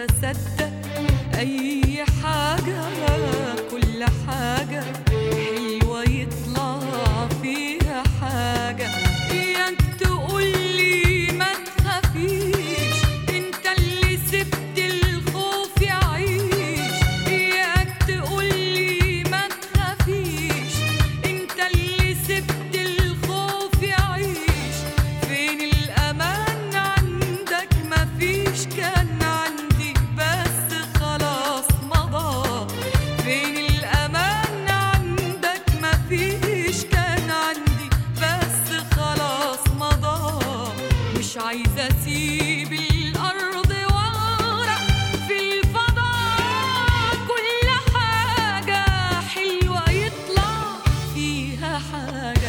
اصدق اي حاجة كل حاجة حلوة يطلع فيها حاجة اياك تقولي ما تخافيش انت اللي سبت الخوف يعيش اياك تقولي ما تخافيش انت اللي سبت الخوف يعيش فين الامان عندك مفيش كان عندي بس خلاص مضى فين الامان عندك مفيش كان عندي بس خلاص مضى مش عايزه اسيب الارض ورا في الفضاء كل حاجه حلوه يطلع فيها حاجه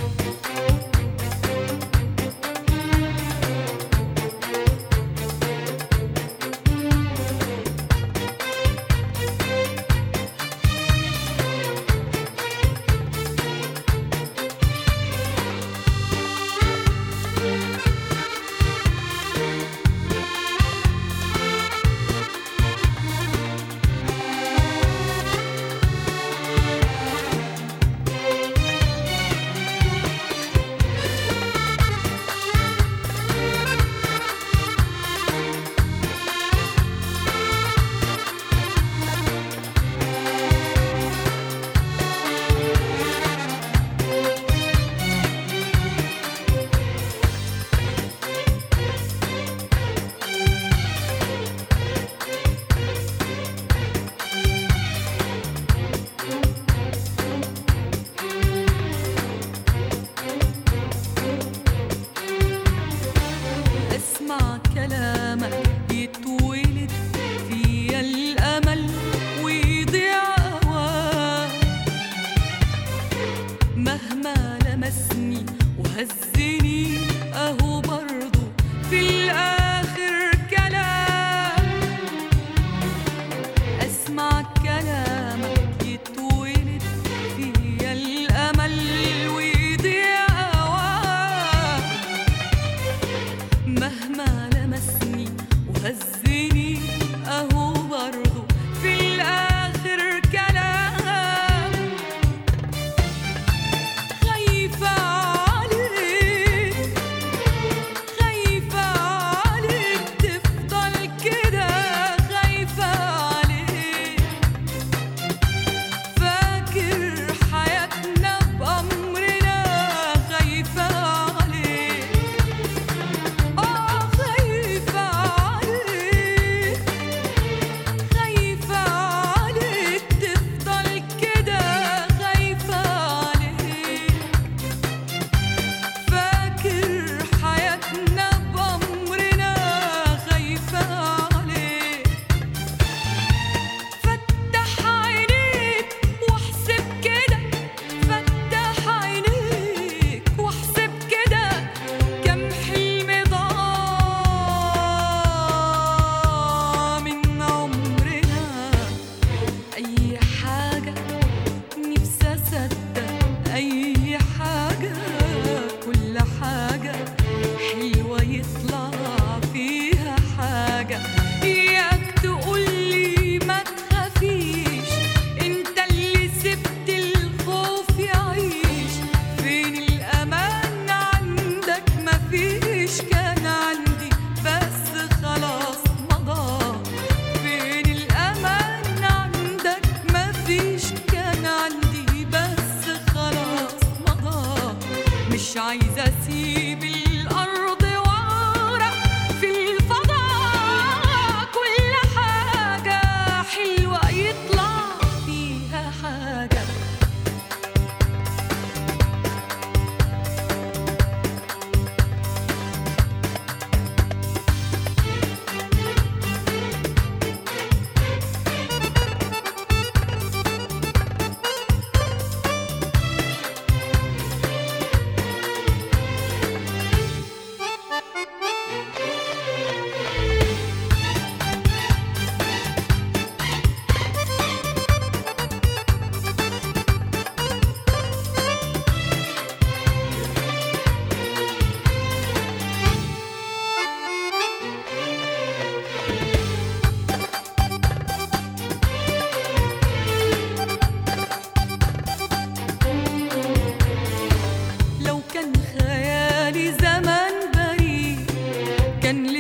اسمع كلامك يتولد فيا الامل ويضيع اوام مهما لمسني وهزني اهو برضو في الاخر كلام اسمع كلامك يتولد فيا الامل ويضيع اوام مهما لمسني وهزني اهو برضو في الاخر كلام خايفة عليك خايفة عليك تفضل كده خايفة عليك فاكر حياتنا بأمرنا خايفة عليك آه خايفة عليك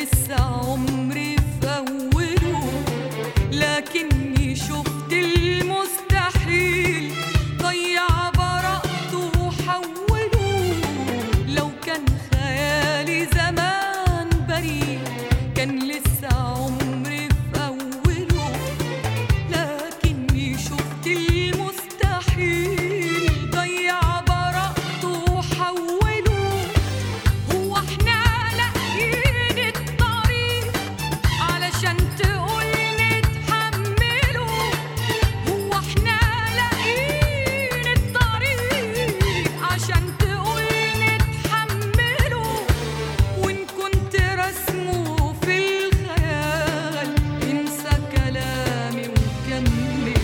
لسه عمري في أوله لكني شفت المستحيل ضيع براءته وحوله لو كان خيالي زمان بريء كان لسه عمري في أوله لكني شفت المستحيل ضيع براءته وحوله هو احنا لاقيين الطريق علشان تقول نتحمله هو احنا لاقيين الطريق عشان تقول نتحمله وان كنت رسمه في الخيال انسى كلامي وكمله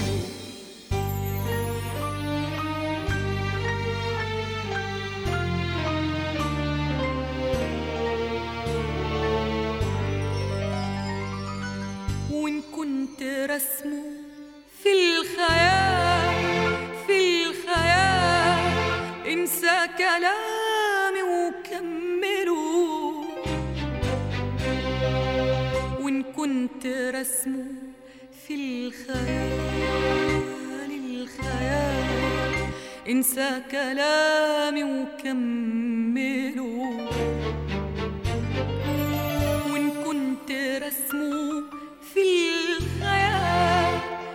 وإن كنت رسمه في الخيال في الخيال انسى كلامي وكمله وإن كنت رسمه في الخيال الخيال انسى كلامي وكمله وإن كنت رسمه في الخيال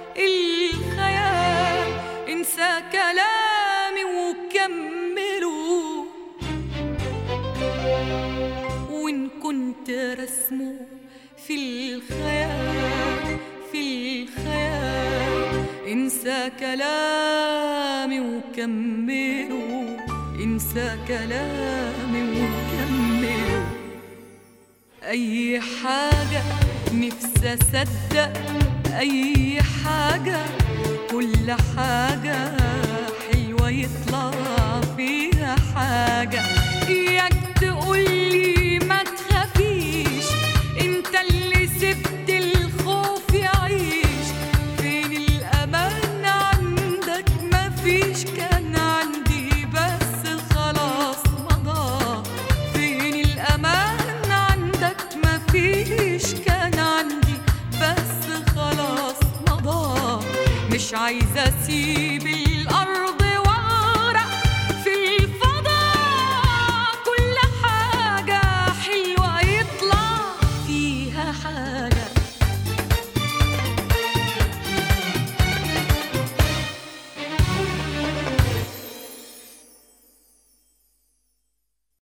الخيال انسى كلامي وكمله وإن كنت رسمه في الخيال في الخيال انسى كلامي وكمله انسى كلامي وكمله أي حاجة نفسي أصدق أي حاجة كل حاجة حلوة يطلع فيها حاجة إياك تقولي ما تخافيش انت اللي سبت الخوف يعيش فين الأمان عندك مفيش كان عندي بس خلاص مضى فين الأمان عندك مفيش كان عندي بس خلاص مضى مش عايزة أسيب